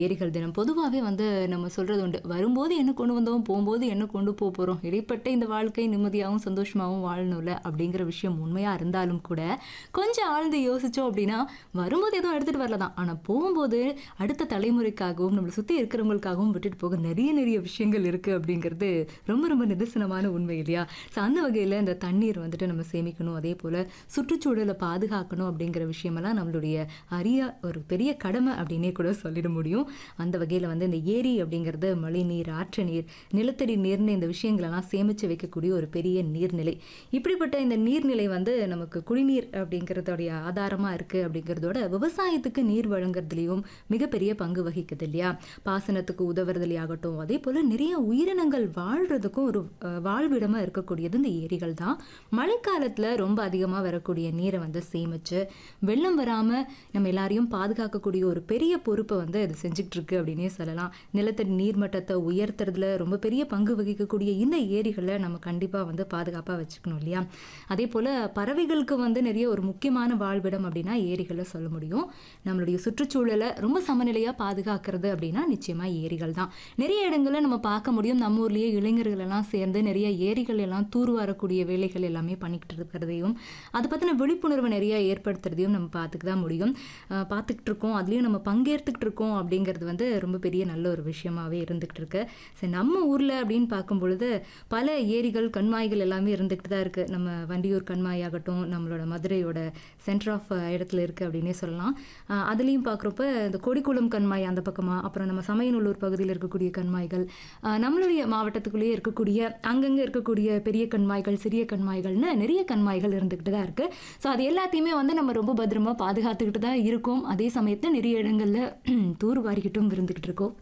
ஏரிகள் தினம் பொதுவாகவே வந்து நம்ம சொல்றது உண்டு வரும்போது என்ன கொண்டு வந்தோம் போகும்போது என்ன கொண்டு போக போகிறோம் இடைப்பட்ட இந்த வாழ்க்கை நிம்மதியாகவும் சந்தோஷமாகவும் வாழணும்ல அப்படிங்கிற விஷயம் உண்மையாக இருந்தாலும் கூட கொஞ்சம் ஆழ்ந்து யோசிச்சோம் அப்படின்னா வரும்போது ஏதோ எடுத்துகிட்டு வரல தான் ஆனால் போகும்போது அடுத்த தலைமுறைக்காகவும் நம்மளை சுற்றி இருக்கிறவங்களுக்காகவும் விட்டுட்டு போக நிறைய நிறைய விஷயங்கள் இருக்குது அப்படிங்கிறது ரொம்ப ரொம்ப நிதர்சனமான உண்மை இல்லையா ஸோ அந்த வகையில் இந்த தண்ணீர் வந்துட்டு நம்ம சேமிக்கணும் அதே போல் சுற்றுச்சூழலை பாதுகாக்கணும் அப்படிங்கிற விஷயமெல்லாம் நம்மளுடைய அரிய ஒரு பெரிய கடமை அப்படின்னே கூட சொல்லிட முடியும் அந்த வகையில் வந்து இந்த ஏரி அப்படிங்கிறது மழை நீர் ஆற்று நீர் நிலத்தடி நீர்னு இந்த விஷயங்களெல்லாம் சேமித்து வைக்கக்கூடிய ஒரு பெரிய நீர்நிலை இப்படிப்பட்ட இந்த நீர்நிலை வந்து நமக்கு குடிநீர் அப்படிங்கிறதோடைய ஆதாரமாக இருக்குது அப்படிங்கிறதோட விவசாயத்துக்கு நீர் வழங்குறதுலையும் மிகப்பெரிய பங்கு வகிக்குது இல்லையா பாசனத்துக்கு உதவுறதுலையாகட்டும் அதே போல் நிறைய உயிரினங்கள் வாழ்கிறதுக்கும் ஒரு அஹ், வாழ்விடமாக இருக்கக்கூடியது இந்த ஏரிகள் தான் மழைக்காலத்தில் ரொம்ப அதிகமாக வரக்கூடிய நீரை வந்து சேமித்து வெள்ளம் வராமல் நம்ம எல்லாரையும் பாதுகாக்கக்கூடிய ஒரு பெரிய பொறுப்பை வந்து அது செஞ்சுக்கிட்டு இருக்கு அப்படின்னே சொல்லலாம் நிலத்தடி நீர்மட்டத்தை உயர்த்துறதுல ரொம்ப பெரிய பங்கு வகிக்கக்கூடிய இந்த ஏரிகளை நம்ம கண்டிப்பாக வந்து பாதுகாப்பாக வச்சுக்கணும் இல்லையா அதே போல் பறவைகளுக்கு வந்து நிறைய ஒரு முக்கியமான வாழ்விடம் அப்படின்னா ஏரிகளை சொல்ல முடியும் நம்மளுடைய சுற்றுச்சூழலை ரொம்ப சமநிலையாக பாதுகாக்கிறது அப்படின்னா நிச்சயமாக ஏரிகள் தான் நிறைய இடங்களில் நம்ம பார்க்க முடியும் நம்ம ஊர்லேயே இளைஞர்கள் எல்லாம் சேர்ந்து நிறைய ஏரிகள் எல்லாம் தூர்வாரக்கூடிய வேலைகள் எல்லாமே பண்ணிக்கிட்டு இருக்கிறதையும் அதை பற்றின விழிப்புணர்வு நிறைய ஏற்படுத்துறதையும் நம்ம பார்த்துக்க தான் முடியும் அஹ் பார்த்துக்கிட்டு இருக்கோம் அதுலேயும் நம்ம பங்கேற்றுக்கிட்டு இருக்கோம் அப்படிங்கிறது வந்து ரொம்ப பெரிய நல்ல ஒரு விஷயமாவே இருந்துகிட்டு இருக்கு சரி நம்ம ஊரில் அப்படின்னு பார்க்கும் பொழுது பல ஏரிகள் கண்மாய்கள் எல்லாமே இருந்துக்கிட்டு தான் இருக்குது நம்ம வண்டியூர் கண்மாய் ஆகட்டும் நம்மளோட மதுரையோட சென்டர் ஆஃப் இடத்துல இருக்குது அப்படின்னே சொல்லலாம் அஹ் அதுலேயும் பார்க்குறப்ப இந்த கொடிக்குளம் கண்மாய் அந்த பக்கமாக அப்புறம் நம்ம சமயநல்லூர் பகுதியில் இருக்கக்கூடிய கண்மாய்கள் அஹ் நம்மளுடைய மாவட்டத்துக்குள்ளேயே இருக்கக்கூடிய அங்கங்கே இருக்கக்கூடிய பெரிய கண்மாய்கள் சிறிய கண்மாய்கள்னு நிறைய கண்மாய்கள் இருந்துக்கிட்டு தான் இருக்குது ஸோ அது எல்லாத்தையுமே வந்து நம்ம ரொம்ப பத்திரமா பாதுகாத்துக்கிட்டு தான் இருக்கோம் அதே சமயத்தில் நிறைய இடங்களில் தூர் வாரிக்கிட்டும் இருந்துக்கிட்டு இருக்கோம்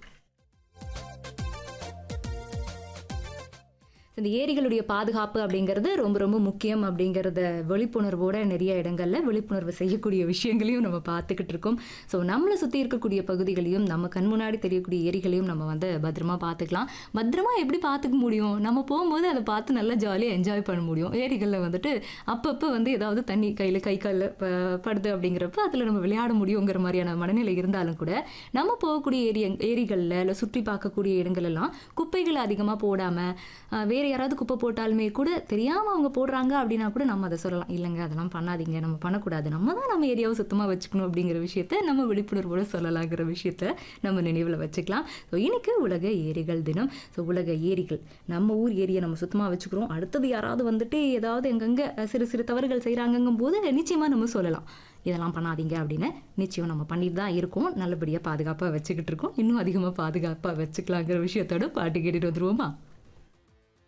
இந்த ஏரிகளுடைய பாதுகாப்பு அப்படிங்கிறது ரொம்ப ரொம்ப முக்கியம் அப்படிங்கிறத விழிப்புணர்வோட நிறைய இடங்களில் விழிப்புணர்வு செய்யக்கூடிய விஷயங்களையும் நம்ம பார்த்துக்கிட்டு இருக்கோம் ஸோ நம்மளை சுற்றி இருக்கக்கூடிய பகுதிகளையும் நம்ம கண் முன்னாடி தெரியக்கூடிய ஏரிகளையும் நம்ம வந்து பத்திரமா பார்த்துக்கலாம் பத்திரமா எப்படி பார்த்துக்க முடியும் நம்ம போகும்போது அதை பார்த்து நல்லா ஜாலியாக என்ஜாய் பண்ண முடியும் ஏரிகளில் வந்துட்டு அப்பப்போ வந்து ஏதாவது தண்ணி கையில் கை காலில் ப படுது அப்படிங்கிறப்ப அதில் நம்ம விளையாட முடியுங்கிற மாதிரியான மனநிலை இருந்தாலும் கூட நம்ம போகக்கூடிய ஏரி ஏரிகளில் இல்லை சுற்றி பார்க்கக்கூடிய இடங்கள் எல்லாம் குப்பைகளை அதிகமாக போடாமல் வேறு யாராவது குப்பை போட்டாலுமே கூட தெரியாமல் அவங்க போடுறாங்க அப்படின்னா கூட நம்ம அதை சொல்லலாம் இல்லைங்க அதெல்லாம் பண்ணாதீங்க நம்ம பண்ணக்கூடாது நம்ம தான் நம்ம ஏரியாவை சுத்தமாக வச்சுக்கணும் அப்படிங்கிற விஷயத்த நம்ம விழிப்புணர்வோடு சொல்லலாங்கிற விஷயத்த நம்ம நினைவில் வச்சுக்கலாம் ஸோ இன்னைக்கு உலக ஏரிகள் தினம் ஸோ உலக ஏரிகள் நம்ம ஊர் ஏரியை நம்ம சுத்தமாக வச்சுக்கிறோம் அடுத்தது யாராவது வந்துட்டு ஏதாவது எங்கெங்கே சிறு சிறு தவறுகள் செய்கிறாங்கங்கும் போது நிச்சயமாக நம்ம சொல்லலாம் இதெல்லாம் பண்ணாதீங்க அப்படின்னு நிச்சயம் நம்ம பண்ணிட்டு தான் இருக்கோம் நல்லபடியாக பாதுகாப்பாக வச்சுக்கிட்டு இருக்கோம் இன்னும் அதிகமாக பாதுகாப்பாக வச்சுக்கலாங்கிற விஷயத்தோட பாட்டு கேட்டுட்டு வந்துருவோமா